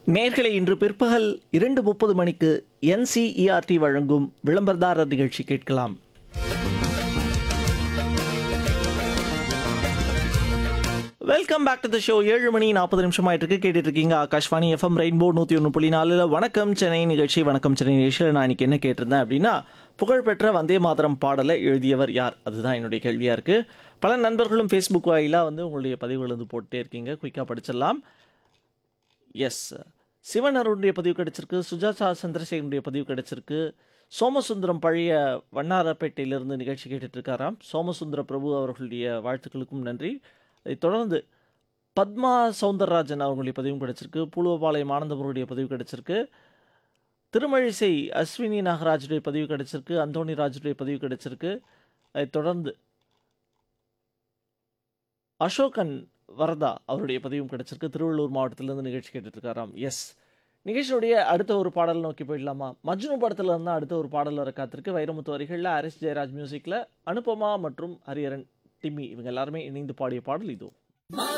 நேர்களை இன்று பிற்பகல் இரண்டு முப்பது மணிக்கு என்சிஇஆர்டி வழங்கும் விளம்பரதாரர் நிகழ்ச்சி கேட்கலாம் welcome back to the show ஏழு மணி நாற்பது நிமிஷம் ஆயிட்டு இருக்கு கேட்டுட்டு இருக்கீங்க ஆகாஷ்வாணி எஃப்எம் ரெயின்போ நூற்றி ஒன்று புள்ளி நாலில் வணக்கம் சென்னை நிகழ்ச்சி வணக்கம் சென்னை நிகழ்ச்சியில் நான் இன்னைக்கு என்ன கேட்டிருந்தேன் அப்படின்னா புகழ்பெற்ற வந்தே மாதரம் பாடலை எழுதியவர் யார் அதுதான் என்னுடைய கேள்வியாக இருக்குது பல நண்பர்களும் ஃபேஸ்புக் வாயிலாக வந்து உங்களுடைய பதிவுகள் வந்து போட்டுட்டே இருக்கீங்க குயிக்காக படிச்சிடலாம் எஸ் சிவன் அருணுடைய பதிவு கிடைச்சிருக்கு சுஜாதா சந்திரசேகரனுடைய பதிவு கிடைச்சிருக்கு சோமசுந்தரம் பழைய வண்ணாரப்பேட்டையிலிருந்து நிகழ்ச்சி கேட்டுட்டு இருக்காராம் சோமசுந்தர பிரபு அவர்களுடைய வாழ்த்துக்களுக்கும் நன்றி அதைத் தொடர்ந்து பத்மா சவுந்தரராஜன் அவர்களுடைய பதிவும் கிடைச்சிருக்கு பூலுவபாளையம் ஆனந்தபுருடைய பதிவு கிடைச்சிருக்கு திருமழிசை அஸ்வினி நாகராஜுடைய பதிவு கிடைச்சிருக்கு அந்தோணி ராஜுடைய பதிவு கிடைச்சிருக்கு அதைத் தொடர்ந்து அசோகன் வரதா அவருடைய பதிவும் கிடைச்சிருக்கு திருவள்ளூர் மாவட்டத்திலேருந்து நிகழ்ச்சி கேட்டுட்டு இருக்காராம் எஸ் நிகழ்ச்சியுடைய அடுத்த ஒரு பாடல் நோக்கி போயிடலாமா மஜ்னு படத்துல இருந்து அடுத்த ஒரு பாடல் வர காத்திருக்கு வைரமுத்து வரிகளில் ஹரிஸ் ஜெயராஜ் மியூசிக்கில் அனுபமா மற்றும் ஹரியரன் டிம்மி இவங்க எல்லாருமே இணைந்து பாடிய பாடல் இதோ